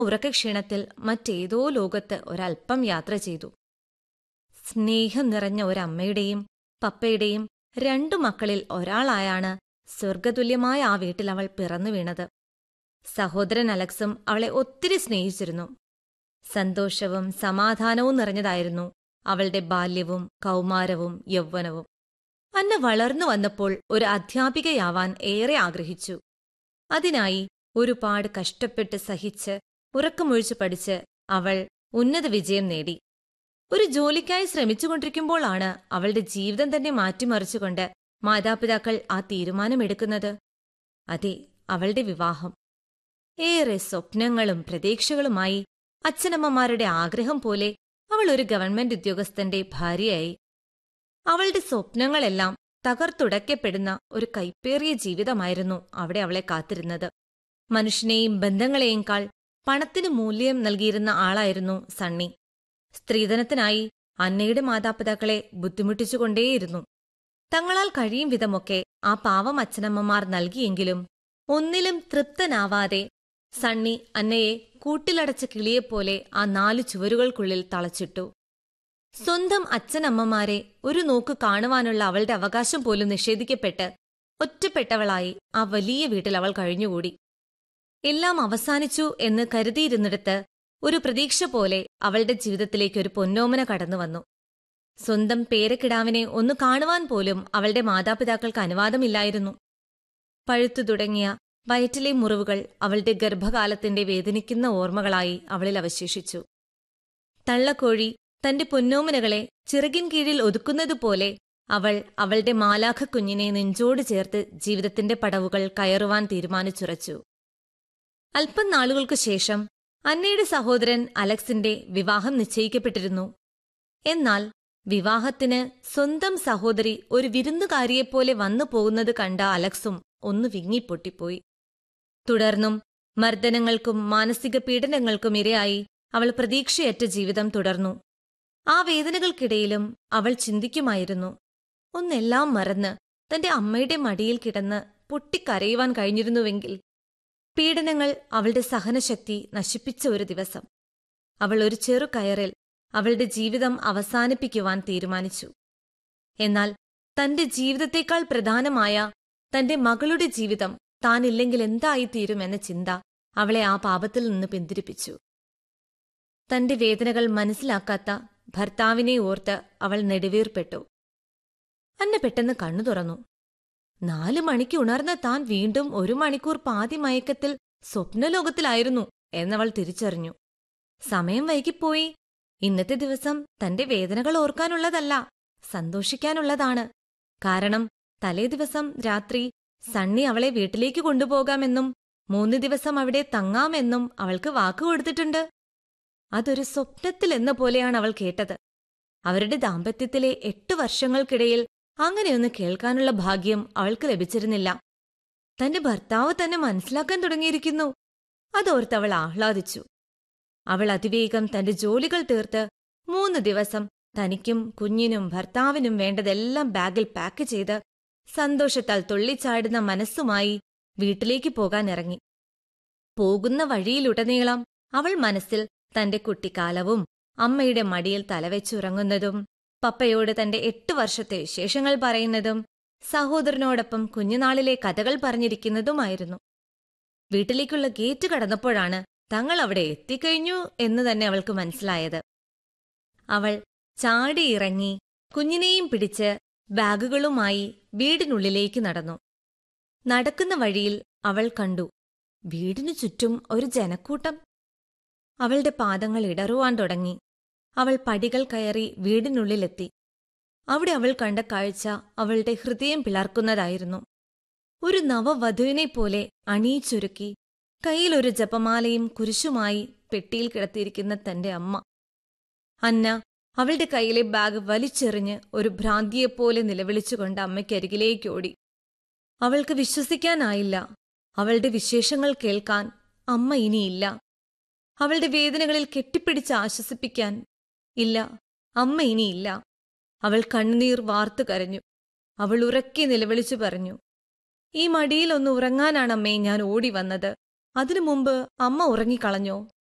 ഉറക്കക്ഷീണത്തിൽ മറ്റേതോ ലോകത്ത് ഒരൽപ്പം യാത്ര ചെയ്തു സ്നേഹം നിറഞ്ഞ ഒരമ്മയുടെയും പപ്പയുടെയും രണ്ടു മക്കളിൽ ഒരാളായാണ് സ്വർഗതുല്യമായ ആ വീട്ടിൽ അവൾ പിറന്നു വീണത് സഹോദരൻ അലക്സും അവളെ ഒത്തിരി സ്നേഹിച്ചിരുന്നു സന്തോഷവും സമാധാനവും നിറഞ്ഞതായിരുന്നു അവളുടെ ബാല്യവും കൗമാരവും യൗവനവും അന്ന വളർന്നു വന്നപ്പോൾ ഒരു അധ്യാപികയാവാൻ ഏറെ ആഗ്രഹിച്ചു അതിനായി ഒരുപാട് കഷ്ടപ്പെട്ട് സഹിച്ച് ഉറക്കമൊഴിച്ചു പഠിച്ച് അവൾ ഉന്നത വിജയം നേടി ഒരു ജോലിക്കായി ശ്രമിച്ചുകൊണ്ടിരിക്കുമ്പോഴാണ് അവളുടെ ജീവിതം തന്നെ മാറ്റിമറിച്ചുകൊണ്ട് മാതാപിതാക്കൾ ആ തീരുമാനമെടുക്കുന്നത് അതെ അവളുടെ വിവാഹം ഏറെ സ്വപ്നങ്ങളും പ്രതീക്ഷകളുമായി അച്ഛനമ്മമാരുടെ ആഗ്രഹം പോലെ അവൾ ഒരു ഗവൺമെന്റ് ഉദ്യോഗസ്ഥന്റെ ഭാര്യയായി അവളുടെ സ്വപ്നങ്ങളെല്ലാം തകർത്തുടയ്ക്കപ്പെടുന്ന ഒരു കൈപ്പേറിയ ജീവിതമായിരുന്നു അവിടെ അവളെ കാത്തിരുന്നത് മനുഷ്യനെയും ബന്ധങ്ങളെയും കാൾ പണത്തിന് മൂല്യം നൽകിയിരുന്ന ആളായിരുന്നു സണ്ണി സ്ത്രീധനത്തിനായി അന്നയുടെ മാതാപിതാക്കളെ ബുദ്ധിമുട്ടിച്ചുകൊണ്ടേയിരുന്നു തങ്ങളാൽ കഴിയും വിധമൊക്കെ ആ പാവം അച്ഛനമ്മമാർ നൽകിയെങ്കിലും ഒന്നിലും തൃപ്തനാവാതെ സണ്ണി അന്നയെ കൂട്ടിലടച്ച കിളിയെപ്പോലെ ആ നാലു ചുവരുകൾക്കുള്ളിൽ തളച്ചിട്ടു സ്വന്തം അച്ഛനമ്മമാരെ ഒരു നോക്ക് കാണുവാനുള്ള അവളുടെ അവകാശം പോലും നിഷേധിക്കപ്പെട്ട് ഒറ്റപ്പെട്ടവളായി ആ വലിയ വീട്ടിൽ അവൾ കഴിഞ്ഞുകൂടി എല്ലാം അവസാനിച്ചു എന്ന് കരുതിയിരുന്നിടത്ത് ഒരു പ്രതീക്ഷ പോലെ അവളുടെ ജീവിതത്തിലേക്ക് ഒരു പൊന്നോമന കടന്നു വന്നു സ്വന്തം പേരക്കിടാവിനെ ഒന്ന് കാണുവാൻ പോലും അവളുടെ മാതാപിതാക്കൾക്ക് അനുവാദമില്ലായിരുന്നു പഴുത്തു തുടങ്ങിയ വയറ്റിലെ മുറിവുകൾ അവളുടെ ഗർഭകാലത്തിന്റെ വേദനിക്കുന്ന ഓർമ്മകളായി അവളിൽ അവശേഷിച്ചു തള്ളക്കോഴി തന്റെ പൊന്നോമനകളെ ചിറകിൻ കീഴിൽ ഒതുക്കുന്നതുപോലെ അവൾ അവളുടെ മാലാഖ കുഞ്ഞിനെ നെഞ്ചോട് ചേർത്ത് ജീവിതത്തിന്റെ പടവുകൾ കയറുവാൻ തീരുമാനിച്ചുറച്ചു അല്പം നാളുകൾക്കു ശേഷം അന്നയുടെ സഹോദരൻ അലക്സിന്റെ വിവാഹം നിശ്ചയിക്കപ്പെട്ടിരുന്നു എന്നാൽ വിവാഹത്തിന് സ്വന്തം സഹോദരി ഒരു വിരുന്നുകാരിയെപ്പോലെ വന്നു പോകുന്നത് കണ്ട അലക്സും ഒന്ന് വിങ്ങിപ്പൊട്ടിപ്പോയി തുടർന്നും മർദ്ദനങ്ങൾക്കും മാനസിക പീഡനങ്ങൾക്കും ഇരയായി അവൾ പ്രതീക്ഷയറ്റ ജീവിതം തുടർന്നു ആ വേദനകൾക്കിടയിലും അവൾ ചിന്തിക്കുമായിരുന്നു ഒന്നെല്ലാം മറന്ന് തന്റെ അമ്മയുടെ മടിയിൽ കിടന്ന് പൊട്ടിക്കരയുവാൻ കഴിഞ്ഞിരുന്നുവെങ്കിൽ പീഡനങ്ങൾ അവളുടെ സഹനശക്തി നശിപ്പിച്ച ഒരു ദിവസം അവൾ ഒരു ചെറു കയറിൽ അവളുടെ ജീവിതം അവസാനിപ്പിക്കുവാൻ തീരുമാനിച്ചു എന്നാൽ തന്റെ ജീവിതത്തേക്കാൾ പ്രധാനമായ തന്റെ മകളുടെ ജീവിതം താനില്ലെങ്കിൽ എന്തായിത്തീരുമെന്ന ചിന്ത അവളെ ആ പാപത്തിൽ നിന്ന് പിന്തിരിപ്പിച്ചു തന്റെ വേദനകൾ മനസ്സിലാക്കാത്ത ഭർത്താവിനെ ഓർത്ത് അവൾ നെടുവീർപ്പെട്ടു അന്ന പെട്ടെന്ന് കണ്ണു തുറന്നു നാലു മണിക്ക് ഉണർന്ന താൻ വീണ്ടും ഒരു മണിക്കൂർ പാതി മയക്കത്തിൽ സ്വപ്നലോകത്തിലായിരുന്നു എന്നവൾ തിരിച്ചറിഞ്ഞു സമയം വൈകിപ്പോയി ഇന്നത്തെ ദിവസം തന്റെ വേദനകൾ ഓർക്കാനുള്ളതല്ല സന്തോഷിക്കാനുള്ളതാണ് കാരണം തലേ ദിവസം രാത്രി സണ്ണി അവളെ വീട്ടിലേക്ക് കൊണ്ടുപോകാമെന്നും മൂന്ന് ദിവസം അവിടെ തങ്ങാമെന്നും അവൾക്ക് വാക്കു കൊടുത്തിട്ടുണ്ട് അതൊരു സ്വപ്നത്തിൽ എന്ന പോലെയാണ് അവൾ കേട്ടത് അവരുടെ ദാമ്പത്യത്തിലെ എട്ടു വർഷങ്ങൾക്കിടയിൽ അങ്ങനെയൊന്ന് കേൾക്കാനുള്ള ഭാഗ്യം അവൾക്ക് ലഭിച്ചിരുന്നില്ല തന്റെ ഭർത്താവ് തന്നെ മനസ്സിലാക്കാൻ തുടങ്ങിയിരിക്കുന്നു അതോർത്ത് അവൾ ആഹ്ലാദിച്ചു അവൾ അതിവേഗം തന്റെ ജോലികൾ തീർത്ത് മൂന്ന് ദിവസം തനിക്കും കുഞ്ഞിനും ഭർത്താവിനും വേണ്ടതെല്ലാം ബാഗിൽ പാക്ക് ചെയ്ത് സന്തോഷത്താൽ തുള്ളിച്ചാടുന്ന മനസ്സുമായി വീട്ടിലേക്ക് പോകാൻ ഇറങ്ങി പോകുന്ന വഴിയിലുടനീളം അവൾ മനസ്സിൽ തന്റെ കുട്ടിക്കാലവും അമ്മയുടെ മടിയിൽ തലവെച്ചുറങ്ങുന്നതും പപ്പയോട് തന്റെ എട്ടു വർഷത്തെ വിശേഷങ്ങൾ പറയുന്നതും സഹോദരനോടൊപ്പം കുഞ്ഞുനാളിലെ കഥകൾ പറഞ്ഞിരിക്കുന്നതുമായിരുന്നു വീട്ടിലേക്കുള്ള ഗേറ്റ് കടന്നപ്പോഴാണ് തങ്ങൾ അവിടെ എത്തിക്കഴിഞ്ഞു എന്ന് തന്നെ അവൾക്ക് മനസ്സിലായത് അവൾ ചാടിയിറങ്ങി കുഞ്ഞിനെയും പിടിച്ച് ബാഗുകളുമായി വീടിനുള്ളിലേക്ക് നടന്നു നടക്കുന്ന വഴിയിൽ അവൾ കണ്ടു വീടിനു ചുറ്റും ഒരു ജനക്കൂട്ടം അവളുടെ പാദങ്ങൾ ഇടറുവാൻ തുടങ്ങി അവൾ പടികൾ കയറി വീടിനുള്ളിലെത്തി അവിടെ അവൾ കണ്ട കാഴ്ച അവളുടെ ഹൃദയം പിളർക്കുന്നതായിരുന്നു ഒരു നവവധുവിനെ പോലെ അണിയിച്ചൊരുക്കി കയ്യിലൊരു ജപമാലയും കുരിശുമായി പെട്ടിയിൽ കിടത്തിയിരിക്കുന്ന തന്റെ അമ്മ അന്ന അവളുടെ കയ്യിലെ ബാഗ് വലിച്ചെറിഞ്ഞ് ഒരു ഭ്രാന്തിയെപ്പോലെ നിലവിളിച്ചുകൊണ്ട് അമ്മയ്ക്കരികിലേക്ക് ഓടി അവൾക്ക് വിശ്വസിക്കാനായില്ല അവളുടെ വിശേഷങ്ങൾ കേൾക്കാൻ അമ്മ ഇനിയില്ല അവളുടെ വേദനകളിൽ കെട്ടിപ്പിടിച്ച് ആശ്വസിപ്പിക്കാൻ ഇല്ല അമ്മ ഇനിയില്ല അവൾ കണ്ണുനീർ വാർത്തു കരഞ്ഞു അവൾ ഉറക്കെ നിലവിളിച്ചു പറഞ്ഞു ഈ മടിയിൽ ഒന്ന് ഉറങ്ങാനാണമ്മേ ഞാൻ ഓടി വന്നത് അതിനു മുമ്പ് അമ്മ ഉറങ്ങിക്കളഞ്ഞോ